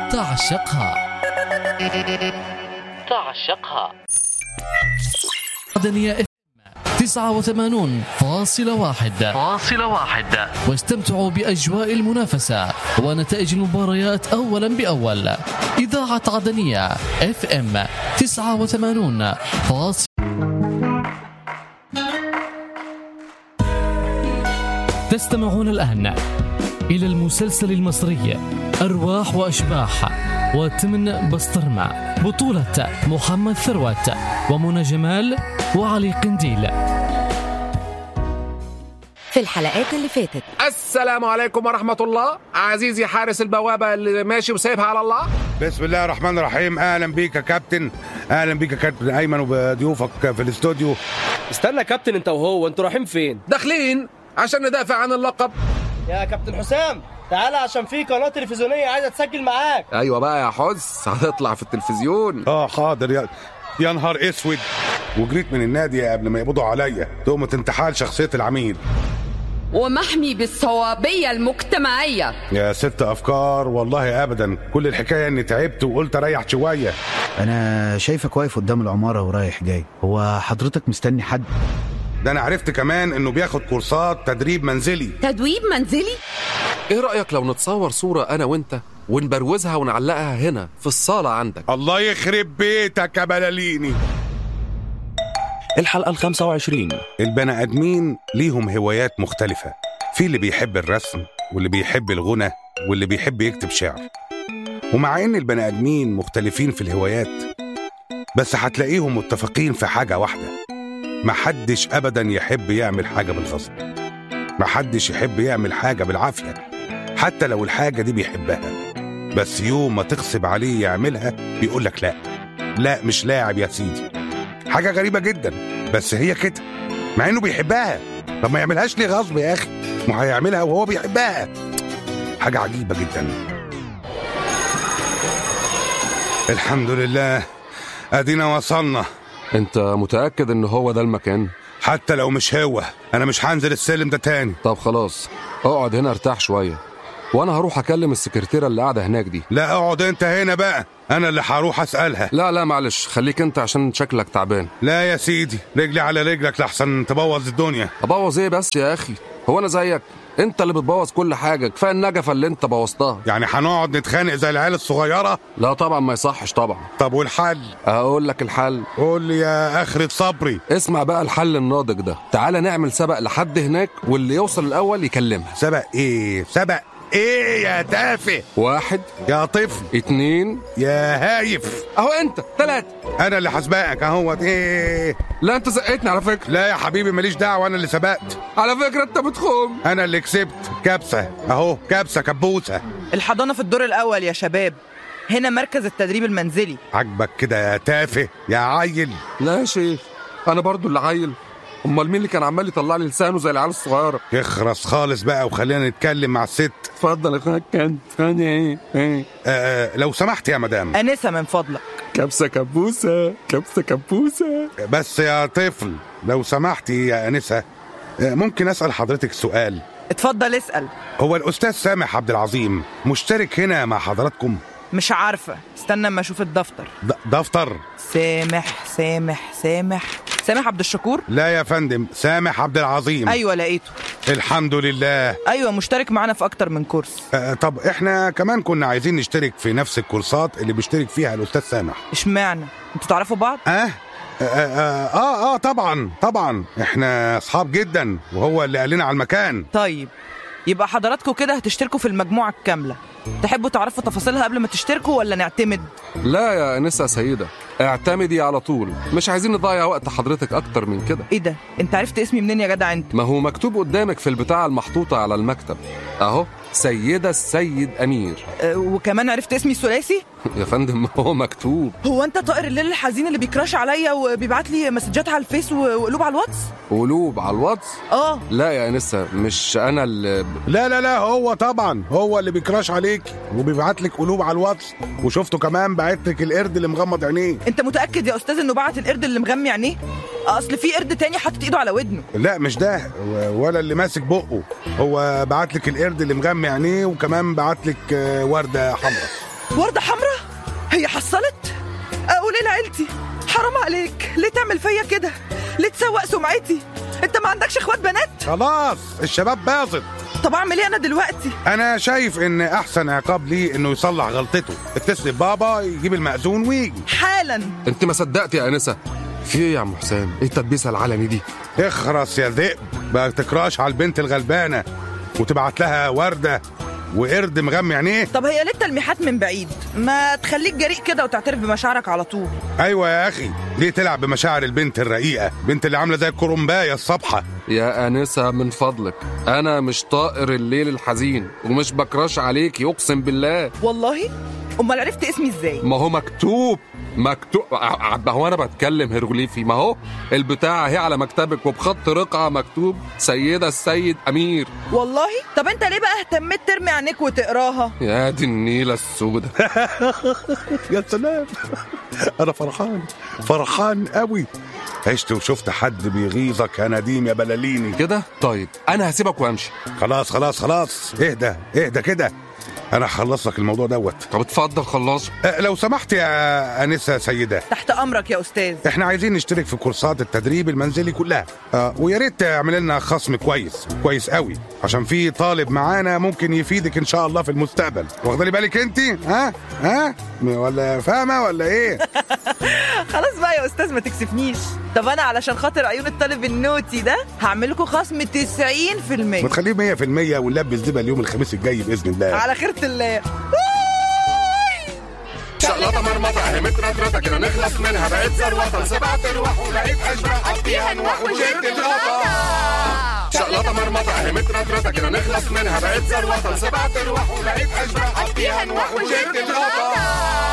تعشقها تعشقها عدنية اف تسعة وثمانون فاصلة واحد فاصلة واحد واستمتعوا بأجواء المنافسة ونتائج المباريات أولا بأول إذاعة عدنية اف ام تسعة وثمانون فاصلة تستمعون الآن إلى المسلسل المصري أرواح وأشباح وتمن بسطرمة بطولة محمد ثروت ومنى جمال وعلي قنديل في الحلقات اللي فاتت السلام عليكم ورحمة الله عزيزي حارس البوابة اللي ماشي وسايبها على الله بسم الله الرحمن الرحيم اهلا بيك يا كابتن اهلا بيك يا كابتن ايمن وبضيوفك في الاستوديو استنى يا كابتن انت وهو انتوا رايحين فين داخلين عشان ندافع عن اللقب يا كابتن حسام تعالى عشان في قناه تلفزيونيه عايزه تسجل معاك ايوه بقى يا حس هتطلع في التلفزيون اه حاضر يا يا نهار اسود وجريت من النادي قبل ما يقبضوا عليا تقوم انتحال شخصيه العميل ومحمي بالصوابية المجتمعية يا ست افكار والله ابدا كل الحكايه اني تعبت وقلت اريح شويه انا شايفك واقف قدام العماره ورايح جاي هو حضرتك مستني حد ده انا عرفت كمان انه بياخد كورسات تدريب منزلي تدويب منزلي ايه رأيك لو نتصور صورة انا وانت ونبروزها ونعلقها هنا في الصالة عندك الله يخرب بيتك يا بلاليني الحلقة الخامسة وعشرين البني ادمين ليهم هوايات مختلفه في اللي بيحب الرسم واللي بيحب الغنى واللي بيحب يكتب شعر ومع ان البني ادمين مختلفين في الهوايات بس هتلاقيهم متفقين في حاجه واحده محدش ابدا يحب يعمل حاجه بالغصب محدش يحب يعمل حاجه بالعافيه حتى لو الحاجه دي بيحبها بس يوم ما تغصب عليه يعملها بيقولك لا لا مش لاعب يا سيدي حاجه غريبه جدا بس هي كده مع انه بيحبها طب ما يعملهاش ليه غصب يا اخي ما هيعملها وهو بيحبها حاجه عجيبه جدا الحمد لله ادينا وصلنا انت متأكد ان هو ده المكان حتى لو مش هو انا مش هنزل السلم ده تاني طب خلاص اقعد هنا ارتاح شوية وانا هروح اكلم السكرتيرة اللي قاعدة هناك دي لا اقعد انت هنا بقى انا اللي هروح اسالها لا لا معلش خليك انت عشان شكلك تعبان لا يا سيدي رجلي على رجلك لحسن تبوظ الدنيا ابوظ ايه بس يا اخي هو انا زيك انت اللي بتبوظ كل حاجة كفاية النجفة اللي انت بوظتها يعني هنقعد نتخانق زي العيال الصغيره لا طبعا ما يصحش طبعا طب والحل اقول لك الحل قول لي يا اخرة صبري اسمع بقى الحل الناضج ده تعالى نعمل سبق لحد هناك واللي يوصل الاول يكلمها سبق ايه سبق ايه يا تافه واحد يا طفل اتنين يا هايف اهو انت تلاتة انا اللي هسبقك اهوت ايه لا انت زقتني على فكرة لا يا حبيبي ماليش دعوه انا اللي سبقت على فكرة انت بتخم انا اللي كسبت كبسه اهو كبسه كبوسه الحضانة في الدور الأول يا شباب هنا مركز التدريب المنزلي عجبك كده يا تافه يا عيل لا يا شيخ انا برضو اللي عيل امال مين اللي كان عمال يطلع لي لسانه زي العيال الصغيره اخرس خالص بقى وخلينا نتكلم مع الست اتفضل يا اخويا كان كان ايه ايه آه لو سمحت يا مدام أنسة من فضلك كبسه كبوسه كبسه كبوسه بس يا طفل لو سمحتي يا انسه آه ممكن اسال حضرتك سؤال اتفضل اسأل هو الاستاذ سامح عبد العظيم مشترك هنا مع حضراتكم مش عارفة استنى اما اشوف الدفتر د- دفتر سامح سامح سامح سامح عبد الشكور لا يا فندم سامح عبد العظيم ايوه لقيته الحمد لله ايوه مشترك معانا في اكتر من كورس آه طب احنا كمان كنا عايزين نشترك في نفس الكورسات اللي بيشترك فيها الاستاذ سامح اشمعنى انتوا تعرفوا بعض اه آه, آه, اه اه طبعا طبعا احنا اصحاب جدا وهو اللي قال لنا على المكان طيب يبقى حضراتكم كده هتشتركوا في المجموعة الكاملة تحبوا تعرفوا تفاصيلها قبل ما تشتركوا ولا نعتمد لا يا انسه سيده اعتمدي على طول مش عايزين نضيع وقت حضرتك اكتر من كده ايه ده انت عرفت اسمي منين يا جدع انت ما هو مكتوب قدامك في البتاعه المحطوطه على المكتب اهو سيده السيد امير أه وكمان عرفت اسمي الثلاثي يا فندم ما هو مكتوب هو انت طائر الليل الحزين اللي بيكراش عليا وبيبعت لي مسجات على الفيس و- وقلوب على الواتس قلوب على الواتس اه لا يا انسه مش انا اللي لا لا لا هو طبعا هو اللي بيكراش عليك وبيبعت لك قلوب على الواتس وشفته كمان بعت لك القرد اللي مغمض عينيه انت متاكد يا استاذ انه بعت القرد اللي مغمي عينيه اصل في قرد تاني حاطط ايده على ودنه لا مش ده و- ولا اللي ماسك بقه هو بعت لك القرد اللي مغمي عينيه وكمان بعت لك آه، ورده حمراء وردة حمراء هي حصلت اقول ايه لعيلتي حرام عليك ليه تعمل فيا كده ليه تسوق سمعتي انت ما عندكش اخوات بنات خلاص الشباب باظت طب اعمل ايه انا دلوقتي انا شايف ان احسن عقاب ليه انه يصلح غلطته اتصل بابا يجيب المأذون ويجي حالا انت ما صدقت يا انسه في ايه يا عم حسام ايه التدبيسه العلني دي اخرس يا ذئب ما تكراش على البنت الغلبانه وتبعت لها ورده وقرد مغمي عينيه طب هي ليه التلميحات من بعيد ما تخليك جريء كده وتعترف بمشاعرك على طول ايوه يا اخي ليه تلعب بمشاعر البنت الرقيقه بنت اللي عامله زي الكرومبايه الصبحه يا انسه من فضلك انا مش طائر الليل الحزين ومش بكراش عليكي اقسم بالله والله امال عرفت اسمي ازاي ما هو مكتوب مكتوب ع- ما هو انا بتكلم هيروغليفي ما هو البتاع اهي على مكتبك وبخط رقعه مكتوب سيده السيد امير والله طب انت ليه بقى اهتميت ترمي عينيك وتقراها يا دي النيله السوداء يا سلام انا فرحان فرحان قوي عشت وشفت حد بيغيظك يا نديم يا بلاليني كده طيب انا هسيبك وامشي خلاص خلاص خلاص اهدى اهدى كده انا هخلص لك الموضوع دوت طب اتفضل خلصه أه، لو سمحت يا انسه سيده تحت امرك يا استاذ احنا عايزين نشترك في كورسات التدريب المنزلي كلها آه ويا ريت تعمل لنا خصم كويس كويس قوي عشان في طالب معانا ممكن يفيدك ان شاء الله في المستقبل واخده لي بالك انت ها ها ولا فاهمه ولا ايه خلاص بقى يا استاذ ما تكسفنيش طب انا علشان خاطر عيون الطالب النوتي ده هعمل لكم خصم 90% ما تخليه 100% ونلبس دبل اليوم الخميس الجاي باذن الله على خيرة الله شقلطه مرمطه اهمت رطرطه كده نخلص منها بقيت ثروه سبعة ارواح وبقيت اشباح قضيها نوح وجبت الغطا شقلطه مرمطه اهمت رطرطه كده نخلص منها بقيت ثروه سبعة ارواح وبقيت اشباح قضيها نوح وجبت الغطا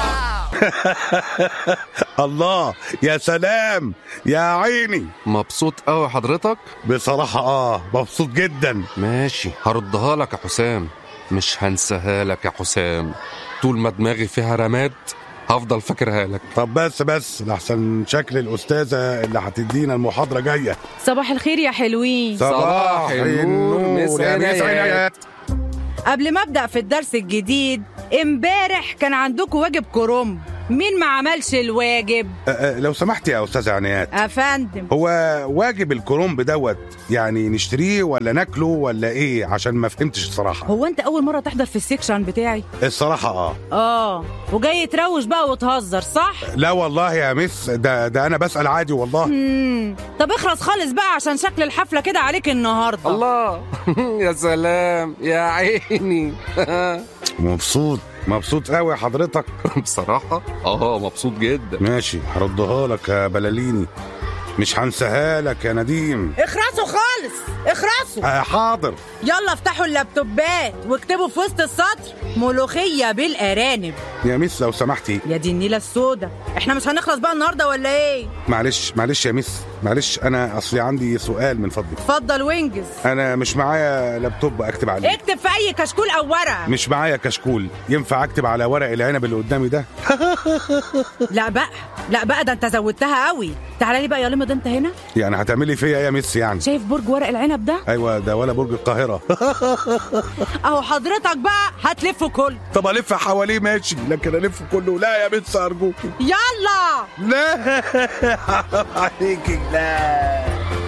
الله يا سلام يا عيني مبسوط قوي حضرتك بصراحه اه مبسوط جدا ماشي هردها لك يا حسام مش هنساها لك يا حسام طول ما دماغي فيها رماد هفضل فاكرها لك طب بس بس لحسن شكل الاستاذه اللي هتدينا المحاضره جايه صباح الخير يا حلوين صباح النور، مسا يا مسا عنايات. عنايات. قبل ما ابدا في الدرس الجديد امبارح كان عندكم واجب كرنب مين ما عملش الواجب أه، أه، لو سمحت يا استاذه عنايات افندم هو واجب الكرنب دوت يعني نشتريه ولا ناكله ولا ايه عشان ما فهمتش الصراحه هو انت اول مره تحضر في السكشن بتاعي الصراحه اه اه وجاي تروش بقى وتهزر صح لا والله يا مس ده ده انا بسال عادي والله مم. طب اخرس خالص بقى عشان شكل الحفله كده عليك النهارده الله يا سلام يا عيني مبسوط مبسوط قوي يا حضرتك بصراحة اه مبسوط جدا ماشي هردها لك يا بلاليني مش هنساها لك يا نديم اخرسوا خالص اخرسوا آه حاضر يلا افتحوا اللابتوبات واكتبوا في وسط السطر ملوخيه بالارانب يا مس لو سمحتي يا دي النيله السوداء احنا مش هنخلص بقى النهارده ولا ايه معلش معلش يا مس معلش انا اصلي عندي سؤال من فضلك اتفضل وانجز انا مش معايا لابتوب اكتب عليه اكتب في اي كشكول او ورقه مش معايا كشكول ينفع اكتب على ورق العنب اللي قدامي ده لا بقى لا بقى ده انت زودتها قوي تعالى لي بقى يا لمض انت هنا يعني هتعملي فيا ايه يا مس يعني شايف برج ورق العنب ده ايوه ده ولا برج القاهره اهو حضرتك بقى هتلفه كله طب الف حواليه ماشي لكن الف كله لا يا مس ارجوك يلا لا حرام عليكي لا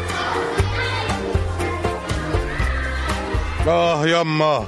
اه يما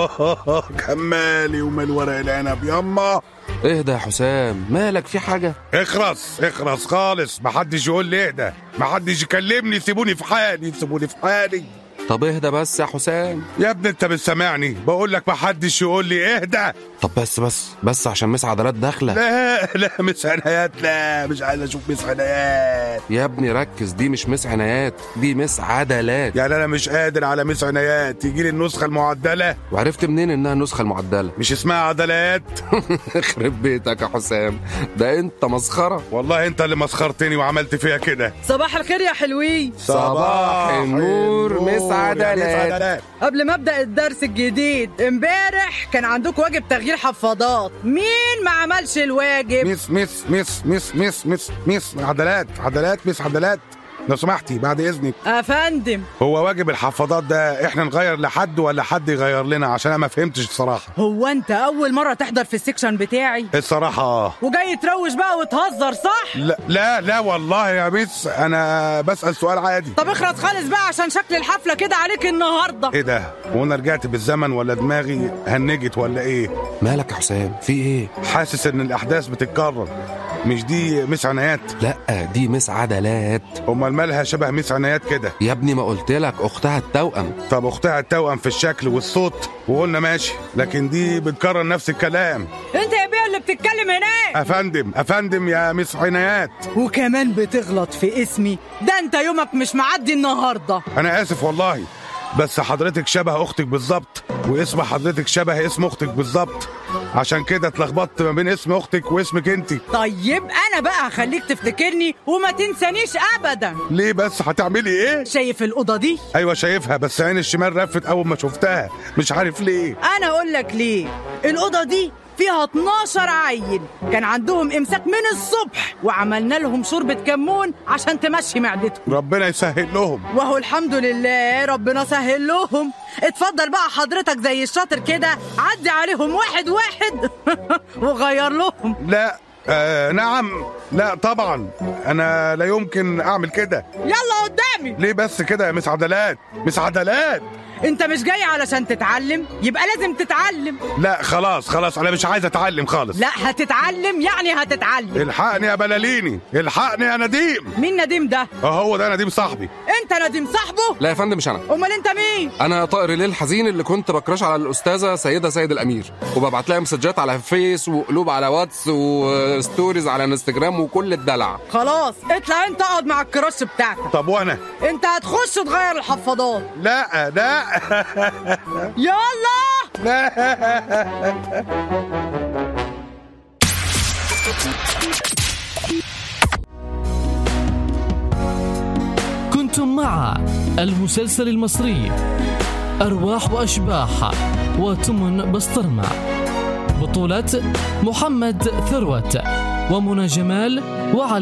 كمالي ومال ورق العنب يما اهدى يا حسام مالك في حاجة اخرس اخرس خالص محدش يقول لي اهدى محدش يكلمني سيبوني في حالي سيبوني في حالي طب اهدى بس يا حسام يا ابني انت بتسامعني بقول لك محدش يقول لي اهدى طب بس بس بس عشان مس عضلات داخلة لا لا مس عنايات لا مش عايز اشوف مس عنايات يا ابني ركز دي مش مس عنايات دي مس عدلات يعني انا مش قادر على مس عنايات تيجي لي النسخه المعدله وعرفت منين انها النسخة المعدلة مش اسمها عدلات يخرب بيتك يا حسام ده انت مسخرة والله انت اللي مسخرتني وعملت فيها كده صباح الخير يا حلوين صباح النور، مس يا عدلات. عدلات قبل ما ابدا الدرس الجديد امبارح كان عندكم واجب تغيير حفاضات مين ما عملش الواجب مس مس مس مس مس مس مس عدلات عدلات مس عدلات لو سمحتي بعد اذنك افندم هو واجب الحفاضات ده احنا نغير لحد ولا حد يغير لنا عشان انا ما فهمتش الصراحه هو انت اول مره تحضر في السكشن بتاعي الصراحه اه وجاي تروش بقى وتهزر صح لا لا لا والله يا ميس انا بسال سؤال عادي طب اخرس خالص بقى عشان شكل الحفله كده عليك النهارده ايه ده وانا رجعت بالزمن ولا دماغي هنجت ولا ايه مالك يا حسام في ايه حاسس ان الاحداث بتتكرر مش دي مس عنايات لا دي مس عدلات امال مالها شبه مس عنايات كده يا ابني ما قلت لك اختها التوأم طب اختها التوأم في الشكل والصوت وقلنا ماشي لكن دي بتكرر نفس الكلام انت يا بيه اللي بتتكلم هناك افندم افندم يا مس عنايات وكمان بتغلط في اسمي ده انت يومك مش معدي النهارده انا اسف والله بس حضرتك شبه اختك بالظبط واسم حضرتك شبه اسم اختك بالظبط عشان كده اتلخبطت ما بين اسم اختك واسمك انت طيب انا بقى هخليك تفتكرني وما تنسانيش ابدا ليه بس هتعملي ايه شايف الاوضه دي ايوه شايفها بس عين الشمال رفت اول ما شفتها مش عارف ليه انا اقول لك ليه الاوضه دي فيها 12 عيل كان عندهم امساك من الصبح وعملنا لهم شوربه كمون عشان تمشي معدتهم ربنا يسهل لهم وهو الحمد لله ربنا سهل لهم اتفضل بقى حضرتك زي الشاطر كده عدي عليهم واحد واحد وغير لهم لا آه نعم لا طبعا انا لا يمكن اعمل كده يلا قدامي ليه بس كده يا مس عدلات مس عدلات انت مش جاي علشان تتعلم يبقى لازم تتعلم لا خلاص خلاص انا مش عايز اتعلم خالص لا هتتعلم يعني هتتعلم الحقني يا بلاليني الحقني يا نديم مين نديم ده اهو ده نديم صاحبي انت نديم صاحبه لا يا فندم مش انا امال انت مين انا طائر الليل الحزين اللي كنت بكراش على الاستاذه سيده سيد الامير وببعت لها مسجات على فيس وقلوب على واتس وستوريز على انستجرام وكل الدلع خلاص اطلع انت اقعد مع الكراش بتاعتك طب وانا انت هتخش تغير الحفاضات لا لا يلا لا كنتم مع المسلسل المصري أرواح وأشباح وتمن بسطرمة بطولة محمد ثروت ومنى جمال وعلي